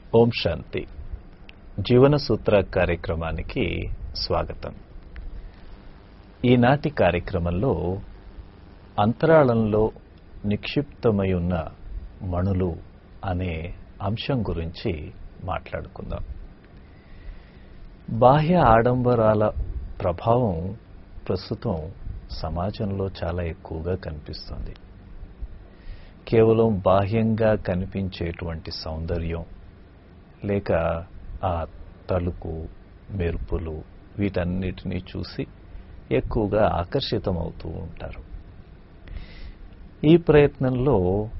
ఓం శాంతి జీవన సూత్ర కార్యక్రమానికి స్వాగతం ఈనాటి కార్యక్రమంలో అంతరాళంలో నిక్షిప్తమై ఉన్న మణులు అనే అంశం గురించి మాట్లాడుకుందాం బాహ్య ఆడంబరాల ప్రభావం ప్రస్తుతం సమాజంలో చాలా ఎక్కువగా కనిపిస్తుంది కేవలం బాహ్యంగా కనిపించేటువంటి సౌందర్యం లేక ఆ తలుపు మెరుపులు వీటన్నిటినీ చూసి ఎక్కువగా ఆకర్షితమవుతూ ఉంటారు ఈ ప్రయత్నంలో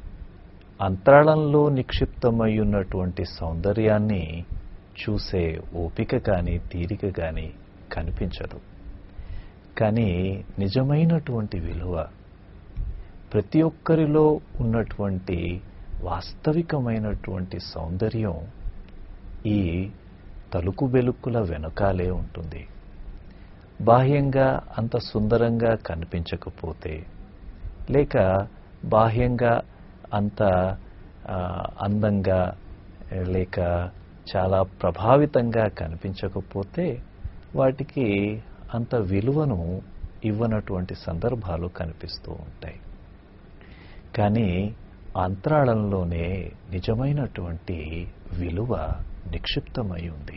అంతరాళంలో నిక్షిప్తమై ఉన్నటువంటి సౌందర్యాన్ని చూసే ఓపిక కానీ తీరిక కానీ కనిపించదు కానీ నిజమైనటువంటి విలువ ప్రతి ఒక్కరిలో ఉన్నటువంటి వాస్తవికమైనటువంటి సౌందర్యం ఈ తలుకు బెలుకుల వెనకాలే ఉంటుంది బాహ్యంగా అంత సుందరంగా కనిపించకపోతే లేక బాహ్యంగా అంత ఆ, అందంగా లేక చాలా ప్రభావితంగా కనిపించకపోతే వాటికి అంత విలువను ఇవ్వనటువంటి సందర్భాలు కనిపిస్తూ ఉంటాయి కానీ అంతరాళంలోనే నిజమైనటువంటి విలువ నిక్షిప్తమై ఉంది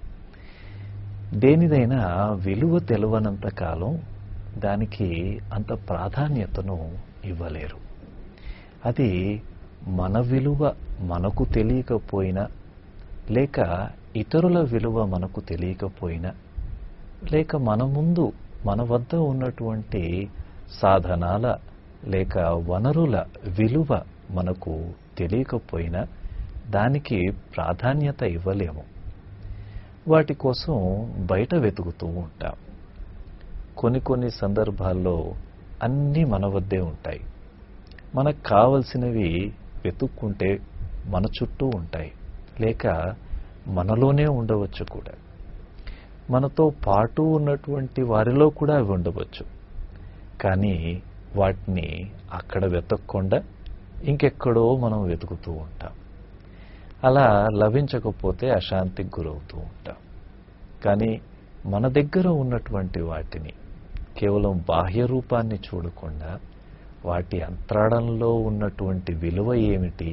దేనిదైనా విలువ తెలవనంత కాలం దానికి అంత ప్రాధాన్యతను ఇవ్వలేరు అది మన విలువ మనకు తెలియకపోయినా లేక ఇతరుల విలువ మనకు తెలియకపోయినా లేక మన ముందు మన వద్ద ఉన్నటువంటి సాధనాల లేక వనరుల విలువ మనకు తెలియకపోయినా దానికి ప్రాధాన్యత ఇవ్వలేము వాటి కోసం బయట వెతుకుతూ ఉంటాం కొన్ని కొన్ని సందర్భాల్లో అన్నీ మన వద్దే ఉంటాయి మనకు కావలసినవి వెతుక్కుంటే మన చుట్టూ ఉంటాయి లేక మనలోనే ఉండవచ్చు కూడా మనతో పాటు ఉన్నటువంటి వారిలో కూడా అవి ఉండవచ్చు కానీ వాటిని అక్కడ వెతకకుండా ఇంకెక్కడో మనం వెతుకుతూ ఉంటాం అలా లభించకపోతే అశాంతికి గురవుతూ ఉంటాం కానీ మన దగ్గర ఉన్నటువంటి వాటిని కేవలం బాహ్య రూపాన్ని చూడకుండా వాటి అంతరాళంలో ఉన్నటువంటి విలువ ఏమిటి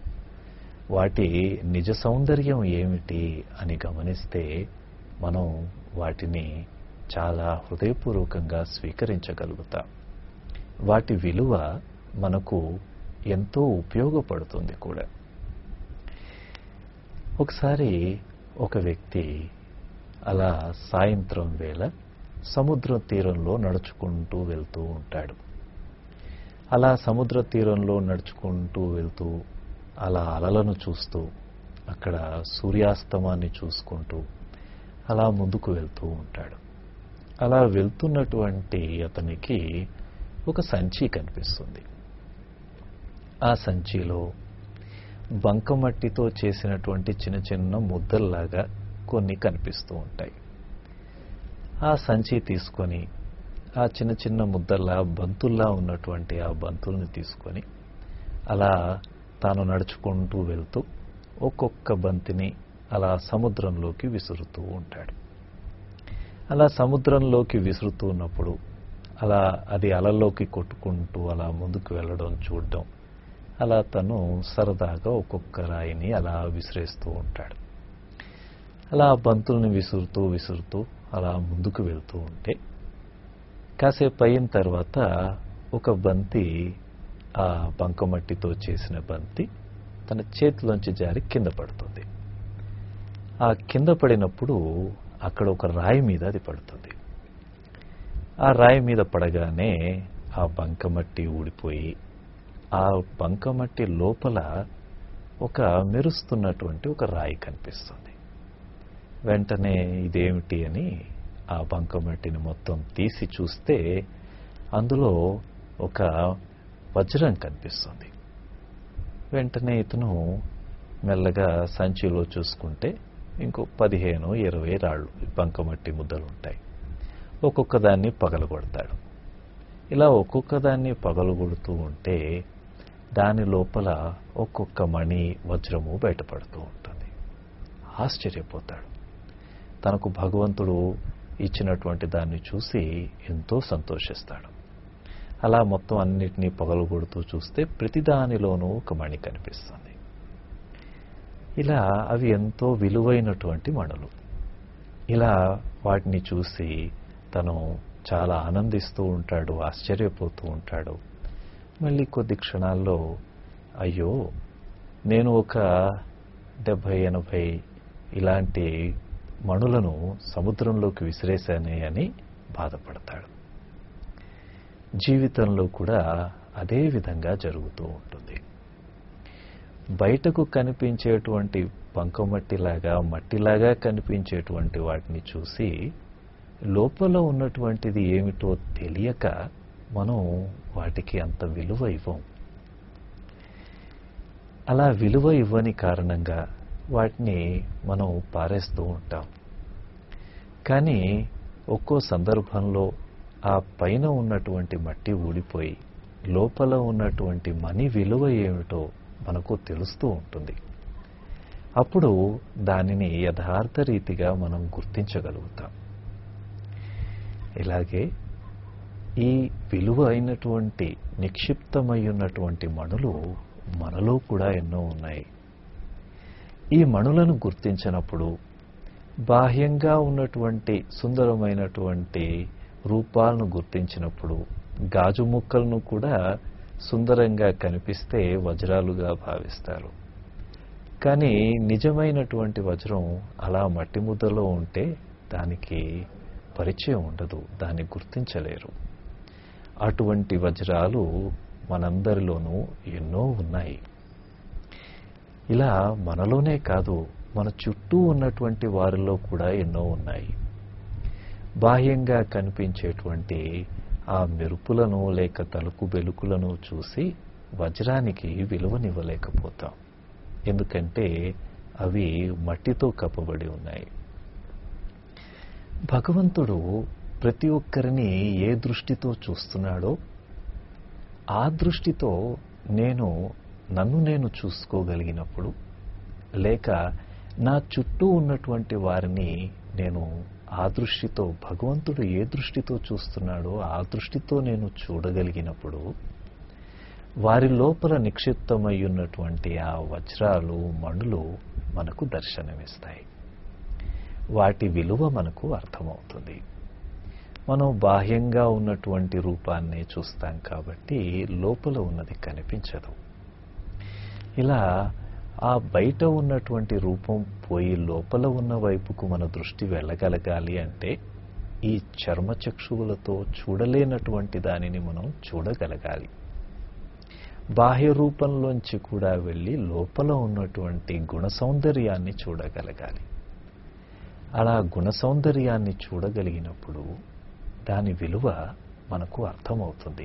వాటి నిజ సౌందర్యం ఏమిటి అని గమనిస్తే మనం వాటిని చాలా హృదయపూర్వకంగా స్వీకరించగలుగుతాం వాటి విలువ మనకు ఎంతో ఉపయోగపడుతుంది కూడా ఒకసారి ఒక వ్యక్తి అలా సాయంత్రం వేళ సముద్రం తీరంలో నడుచుకుంటూ వెళ్తూ ఉంటాడు అలా సముద్ర తీరంలో నడుచుకుంటూ వెళ్తూ అలా అలలను చూస్తూ అక్కడ సూర్యాస్తమాన్ని చూసుకుంటూ అలా ముందుకు వెళ్తూ ఉంటాడు అలా వెళ్తున్నటువంటి అతనికి ఒక సంచి కనిపిస్తుంది ఆ సంచిలో బంకమట్టితో చేసినటువంటి చిన్న చిన్న ముద్దల్లాగా కొన్ని కనిపిస్తూ ఉంటాయి ఆ సంచి తీసుకొని ఆ చిన్న చిన్న ముద్దల్లా బంతుల్లా ఉన్నటువంటి ఆ బంతుల్ని తీసుకొని అలా తాను నడుచుకుంటూ వెళ్తూ ఒక్కొక్క బంతిని అలా సముద్రంలోకి విసురుతూ ఉంటాడు అలా సముద్రంలోకి విసురుతూ ఉన్నప్పుడు అలా అది అలల్లోకి కొట్టుకుంటూ అలా ముందుకు వెళ్ళడం చూడడం అలా తను సరదాగా ఒక్కొక్క రాయిని అలా విసిరేస్తూ ఉంటాడు అలా ఆ బంతుల్ని విసురుతూ విసురుతూ అలా ముందుకు వెళ్తూ ఉంటే కాసేపు అయిన తర్వాత ఒక బంతి ఆ బంకమట్టితో చేసిన బంతి తన చేతిలోంచి జారి కింద పడుతుంది ఆ కింద పడినప్పుడు అక్కడ ఒక రాయి మీద అది పడుతుంది ఆ రాయి మీద పడగానే ఆ బంకమట్టి ఊడిపోయి ఆ బంకమట్టి లోపల ఒక మెరుస్తున్నటువంటి ఒక రాయి కనిపిస్తుంది వెంటనే ఇదేమిటి అని ఆ బంకమట్టిని మొత్తం తీసి చూస్తే అందులో ఒక వజ్రం కనిపిస్తుంది వెంటనే ఇతను మెల్లగా సంచిలో చూసుకుంటే ఇంకో పదిహేను ఇరవై రాళ్ళు బంకమట్టి ముద్దలు ఉంటాయి ఒక్కొక్క దాన్ని పగలగొడతాడు ఇలా ఒక్కొక్క దాన్ని పగలగొడుతూ ఉంటే దాని లోపల ఒక్కొక్క మణి వజ్రము బయటపడుతూ ఉంటుంది ఆశ్చర్యపోతాడు తనకు భగవంతుడు ఇచ్చినటువంటి దాన్ని చూసి ఎంతో సంతోషిస్తాడు అలా మొత్తం అన్నిటినీ పగలగొడుతూ చూస్తే ప్రతిదానిలోనూ ఒక మణి కనిపిస్తుంది ఇలా అవి ఎంతో విలువైనటువంటి మణులు ఇలా వాటిని చూసి తను చాలా ఆనందిస్తూ ఉంటాడు ఆశ్చర్యపోతూ ఉంటాడు మళ్ళీ కొద్ది క్షణాల్లో అయ్యో నేను ఒక డెబ్భై ఎనభై ఇలాంటి మణులను సముద్రంలోకి విసిరేశానే అని బాధపడతాడు జీవితంలో కూడా అదే విధంగా జరుగుతూ ఉంటుంది బయటకు కనిపించేటువంటి బంకమట్టిలాగా మట్టిలాగా కనిపించేటువంటి వాటిని చూసి లోపల ఉన్నటువంటిది ఏమిటో తెలియక మనం వాటికి అంత విలువ ఇవ్వం అలా విలువ ఇవ్వని కారణంగా వాటిని మనం పారేస్తూ ఉంటాం కానీ ఒక్కో సందర్భంలో ఆ పైన ఉన్నటువంటి మట్టి ఊడిపోయి లోపల ఉన్నటువంటి మని విలువ ఏమిటో మనకు తెలుస్తూ ఉంటుంది అప్పుడు దానిని యథార్థ రీతిగా మనం గుర్తించగలుగుతాం ఇలాగే ఈ విలువ అయినటువంటి నిక్షిప్తమై ఉన్నటువంటి మణులు మనలో కూడా ఎన్నో ఉన్నాయి ఈ మణులను గుర్తించినప్పుడు బాహ్యంగా ఉన్నటువంటి సుందరమైనటువంటి రూపాలను గుర్తించినప్పుడు గాజు ముక్కలను కూడా సుందరంగా కనిపిస్తే వజ్రాలుగా భావిస్తారు కానీ నిజమైనటువంటి వజ్రం అలా మట్టి ముద్దలో ఉంటే దానికి పరిచయం ఉండదు దాన్ని గుర్తించలేరు అటువంటి వజ్రాలు మనందరిలోనూ ఎన్నో ఉన్నాయి ఇలా మనలోనే కాదు మన చుట్టూ ఉన్నటువంటి వారిలో కూడా ఎన్నో ఉన్నాయి బాహ్యంగా కనిపించేటువంటి ఆ మెరుపులను లేక తలుపు వెలుకులను చూసి వజ్రానికి విలువనివ్వలేకపోతాం ఎందుకంటే అవి మట్టితో కప్పబడి ఉన్నాయి భగవంతుడు ప్రతి ఒక్కరిని ఏ దృష్టితో చూస్తున్నాడో ఆ దృష్టితో నేను నన్ను నేను చూసుకోగలిగినప్పుడు లేక నా చుట్టూ ఉన్నటువంటి వారిని నేను ఆ దృష్టితో భగవంతుడు ఏ దృష్టితో చూస్తున్నాడో ఆ దృష్టితో నేను చూడగలిగినప్పుడు వారి లోపల నిక్షిప్తమై ఉన్నటువంటి ఆ వజ్రాలు మణులు మనకు దర్శనమిస్తాయి వాటి విలువ మనకు అర్థమవుతుంది మనం బాహ్యంగా ఉన్నటువంటి రూపాన్ని చూస్తాం కాబట్టి లోపల ఉన్నది కనిపించదు ఇలా ఆ బయట ఉన్నటువంటి రూపం పోయి లోపల ఉన్న వైపుకు మన దృష్టి వెళ్ళగలగాలి అంటే ఈ చర్మచక్షువులతో చూడలేనటువంటి దానిని మనం చూడగలగాలి బాహ్య రూపంలోంచి కూడా వెళ్ళి లోపల ఉన్నటువంటి గుణ సౌందర్యాన్ని చూడగలగాలి అలా గుణ సౌందర్యాన్ని చూడగలిగినప్పుడు దాని విలువ మనకు అర్థమవుతుంది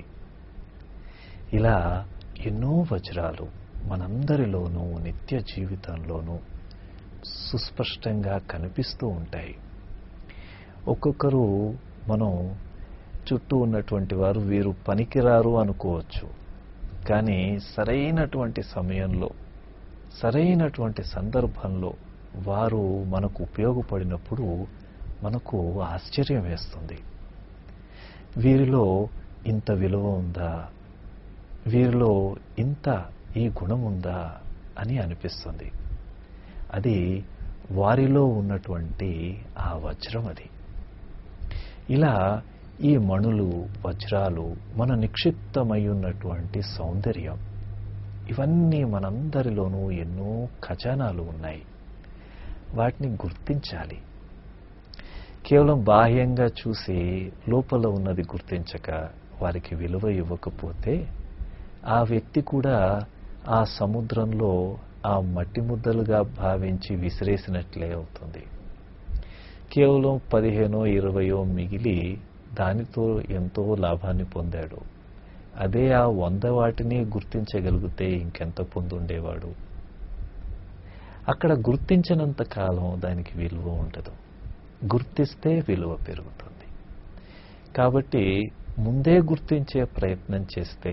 ఇలా ఎన్నో వజ్రాలు మనందరిలోనూ నిత్య జీవితంలోనూ సుస్పష్టంగా కనిపిస్తూ ఉంటాయి ఒక్కొక్కరు మనం చుట్టూ ఉన్నటువంటి వారు వీరు పనికిరారు అనుకోవచ్చు కానీ సరైనటువంటి సమయంలో సరైనటువంటి సందర్భంలో వారు మనకు ఉపయోగపడినప్పుడు మనకు ఆశ్చర్యం వేస్తుంది వీరిలో ఇంత విలువ ఉందా వీరిలో ఇంత ఈ గుణం ఉందా అని అనిపిస్తుంది అది వారిలో ఉన్నటువంటి ఆ వజ్రం అది ఇలా ఈ మణులు వజ్రాలు మన నిక్షిప్తమై ఉన్నటువంటి సౌందర్యం ఇవన్నీ మనందరిలోనూ ఎన్నో ఖజానాలు ఉన్నాయి వాటిని గుర్తించాలి కేవలం బాహ్యంగా చూసి లోపల ఉన్నది గుర్తించక వారికి విలువ ఇవ్వకపోతే ఆ వ్యక్తి కూడా ఆ సముద్రంలో ఆ మట్టి ముద్దలుగా భావించి విసిరేసినట్లే అవుతుంది కేవలం పదిహేనో ఇరవయో మిగిలి దానితో ఎంతో లాభాన్ని పొందాడు అదే ఆ వంద వాటిని గుర్తించగలిగితే ఇంకెంత పొందుండేవాడు అక్కడ గుర్తించినంత కాలం దానికి విలువ ఉండదు గుర్తిస్తే విలువ పెరుగుతుంది కాబట్టి ముందే గుర్తించే ప్రయత్నం చేస్తే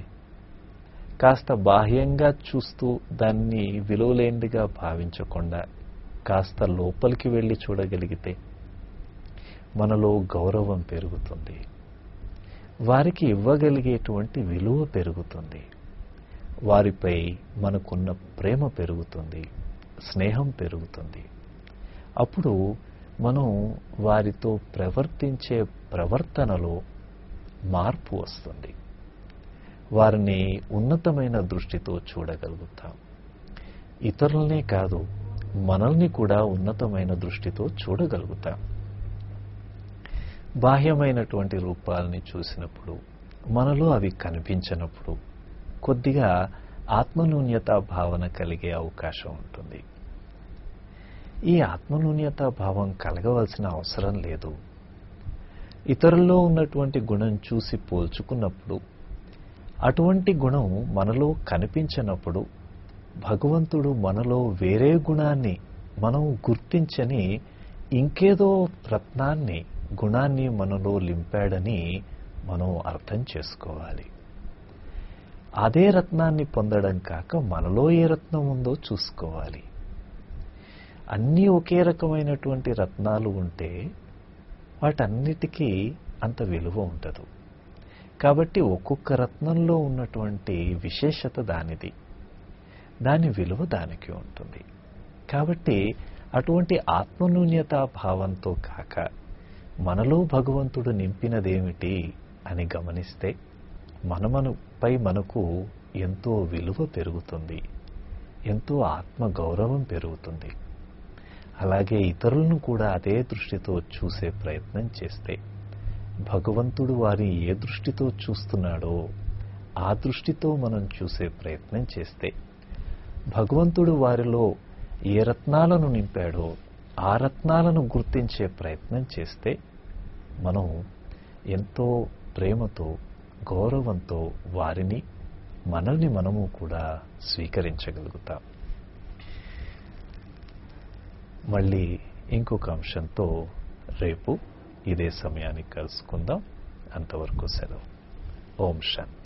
కాస్త బాహ్యంగా చూస్తూ దాన్ని విలువలేనిదిగా భావించకుండా కాస్త లోపలికి వెళ్ళి చూడగలిగితే మనలో గౌరవం పెరుగుతుంది వారికి ఇవ్వగలిగేటువంటి విలువ పెరుగుతుంది వారిపై మనకున్న ప్రేమ పెరుగుతుంది స్నేహం పెరుగుతుంది అప్పుడు మనం వారితో ప్రవర్తించే ప్రవర్తనలో మార్పు వస్తుంది వారిని ఉన్నతమైన దృష్టితో చూడగలుగుతాం ఇతరులనే కాదు మనల్ని కూడా ఉన్నతమైన దృష్టితో చూడగలుగుతాం బాహ్యమైనటువంటి రూపాలని చూసినప్పుడు మనలో అవి కనిపించినప్పుడు కొద్దిగా ఆత్మన్యూన్యతా భావన కలిగే అవకాశం ఉంటుంది ఈ ఆత్మన్యూన్యతా భావం కలగవలసిన అవసరం లేదు ఇతరుల్లో ఉన్నటువంటి గుణం చూసి పోల్చుకున్నప్పుడు అటువంటి గుణం మనలో కనిపించినప్పుడు భగవంతుడు మనలో వేరే గుణాన్ని మనం గుర్తించని ఇంకేదో రత్నాన్ని గుణాన్ని మనలో లింపాడని మనం అర్థం చేసుకోవాలి అదే రత్నాన్ని పొందడం కాక మనలో ఏ రత్నం ఉందో చూసుకోవాలి అన్నీ ఒకే రకమైనటువంటి రత్నాలు ఉంటే వాటన్నిటికీ అంత విలువ ఉండదు కాబట్టి ఒక్కొక్క రత్నంలో ఉన్నటువంటి విశేషత దానిది దాని విలువ దానికి ఉంటుంది కాబట్టి అటువంటి ఆత్మన్యూన్యతా భావంతో కాక మనలో భగవంతుడు నింపినదేమిటి అని గమనిస్తే మనమనుపై మనకు ఎంతో విలువ పెరుగుతుంది ఎంతో ఆత్మ గౌరవం పెరుగుతుంది అలాగే ఇతరులను కూడా అదే దృష్టితో చూసే ప్రయత్నం చేస్తే భగవంతుడు వారి ఏ దృష్టితో చూస్తున్నాడో ఆ దృష్టితో మనం చూసే ప్రయత్నం చేస్తే భగవంతుడు వారిలో ఏ రత్నాలను నింపాడో ఆ రత్నాలను గుర్తించే ప్రయత్నం చేస్తే మనం ఎంతో ప్రేమతో గౌరవంతో వారిని మనల్ని మనము కూడా స్వీకరించగలుగుతాం మళ్ళీ ఇంకొక అంశంతో రేపు ఇదే సమయానికి కలుసుకుందాం అంతవరకు సెలవు ఓం శాంతి